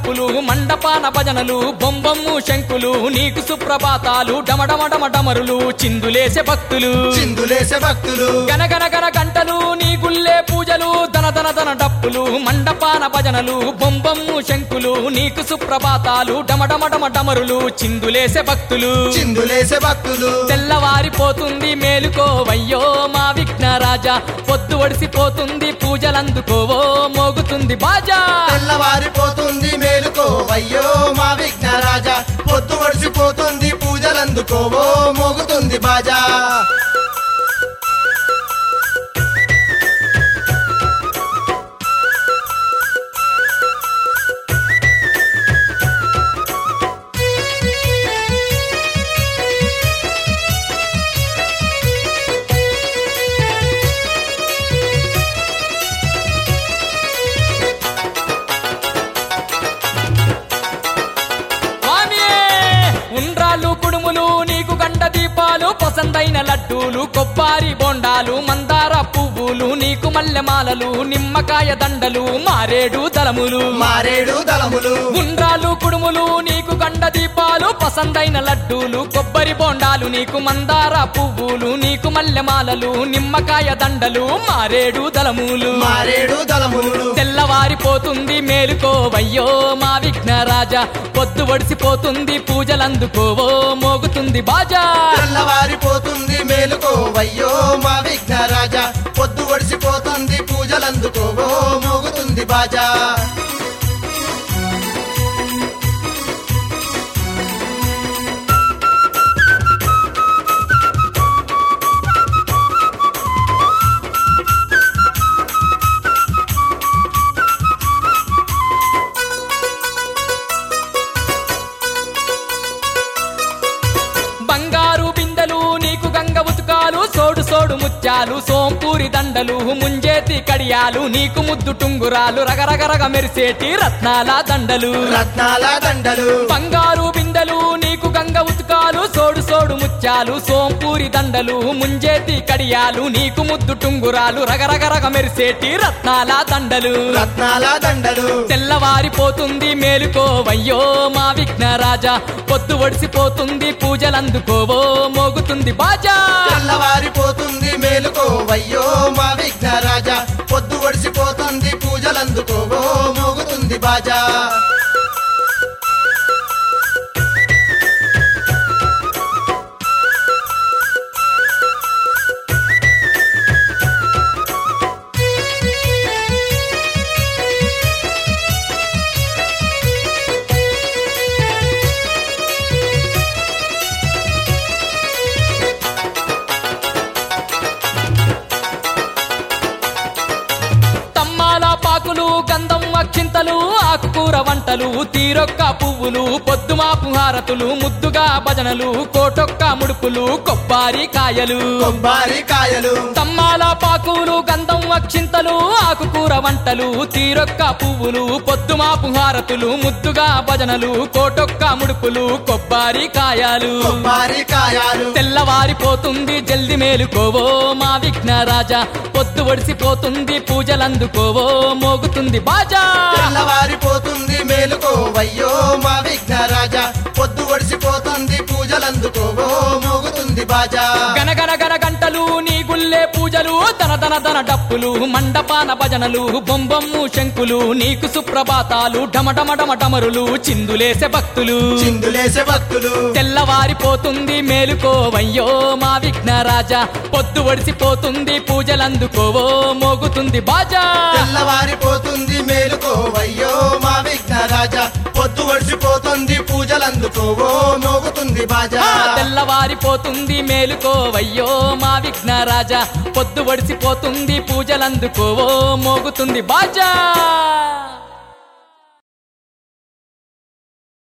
డప్పులు మండపాన భజనలు బొంబమ్ము శంకులు నీకు సుప్రభాతాలు డమడమడమ డమరులు చిందులేసే భక్తులు చిందులేసే భక్తులు గనగన గన గంటలు నీ గుల్లే పూజలు దన దన దన డప్పులు మండపాన భజనలు బొంబమ్ము శంకులు నీకు సుప్రభాతాలు డమడమడమ డమరులు చిందులేసే భక్తులు చిందులేసే భక్తులు తెల్లవారిపోతుంది మేలుకోవయ్యో మా విఘ్నరాజా పొద్దు ఒడిసిపోతుంది పూజలందుకోవో మోగుతుంది బాజా తెల్లవారిపోతుంది మేలుకో అయ్యో మా విఘ్నరాజా పొద్దు వడిసిపోతుంది పూజలందుకోవో మోగుతుంది బాజా స్వామియే! ఉండ్రాళ్ళు కుడుములు నీకు గండ దీపాలు పసందైన లడ్డూలు కొబ్బరి బొండాలు మందార పువ్వులు నీకు మల్లెమాలలు నిమ్మకాయ దండలు మారేడు దళములు మారేడు దళములు ఉండ్రాళ్ళు కుడుములు నీకు గండ దీపాలు పసందైన లడ్డూలు కొబ్బరి బొండాలు నీకు మందార పువ్వులు నీకు మల్లెమాలలు నిమ్మకాయ దండలు మారేడు దళములు మారేడు దళములు తెల్లవారిపోతుంది మేలుకోవయ్యో మా విఘ్నరాజా పొద్దు ఒడిసిపోతుంది పూజలందుకోవో మోగుతుంది బాజా తెల్లవారిపోతుంది మేలుకో అయ్యో మా విఘ్నరాజా పొద్దు వడిసిపోతుంది పూజలందుకోవో మోగుతుంది బాజా బంగారు బిందెలు నీకు గంగ ఉతుకాలు సోడు సోడు ముత్యాలు సోంపూరి దండలు ముంజేతి కడియాలు నీకు ముద్దు టుంగురాలు రగరగరగ మెరిసేటి రత్నాల దండలు రత్నాల దండలు బంగారు బిందెలు నీకు గంగ ఉతుకాలు సోడు సోడు ముత్యాలు సోంపూరి దండలు ముంజేతి కడియాలు నీకు ముద్దు టుంగురాలు రగరగరగ మెరిసేటి రత్నాల దండలు రత్నాల దండలు తెల్లవారిపోతుంది మేలుకోవయ్యో మా విఘ్నరాజా పొద్దు ఒడిసిపోతుంది పూజలందుకోవో మోగుతుంది బాజా తెల్లవారిపోతుంది మేలుకో అయ్యో మా విఘ్నరాజా పొద్దు వడిసిపోతుంది పూజలందుకోవో మోగుతుంది బాజా తమ్మాల పాకులు గంధం అక్షింతలు ఆకుకూర వంటలు తీరొక్క పువ్వులు పొద్దుమాపు హారతులు ముద్దుగా భజనలు కోటొక్క ముడుపులు కొబ్బరి కాయలు కొబ్బరి కాయలు తమ్మాల పాకులు గంధం అక్షింతలు ఆకుకూర వంటలు తీరొక్క పువ్వులు పొద్దుమాపు హారతులు ముద్దుగా భజనలు కోటొక్క ముడుపులు కొబ్బరి కాయలు కొబ్బరి కాయాలు తెల్లవారిపోతుంది జల్ది మేలుకోవో మా విఘ్నరాజా పొద్దు ఒడిసిపోతుంది పూజలందుకోవో మోగుతుంది బాజా తెల్లవారిపోతుంది మేలుకో అయ్యో మా విఘ్నరాజా పొద్దు వడిసిపోతుంది పూజలందుకోవో మోగుతుంది బాజా గనగన గన గంటలు నీ గుల్లే పూజలు దన దన దన డప్పులు మండపాన భజనలు బొంబమ్ము శంకులు నీకు సుప్రభాతాలు డమడమడమ డమరులు చిందులేసే భక్తులు చిందులేసే భక్తులు తెల్లవారిపోతుంది మేలుకోవయ్యో మా విఘ్నరాజా పొద్దు ఒడిసిపోతుంది పూజలందుకోవో మోగుతుంది బాజా తెల్లవారిపోతుంది మేలుకో అయ్యో మా విఘ్నరాజా పొద్దు వడిసిపోతుంది పూజలందుకోవో మోగుతుంది బాజా ఆ తెల్లవారిపోతుంది మేలుకోవయ్యో మా విఘ్నరాజా పొద్దు ఒడిసిపోతుంది పూజలందుకోవో మోగుతుంది బాజా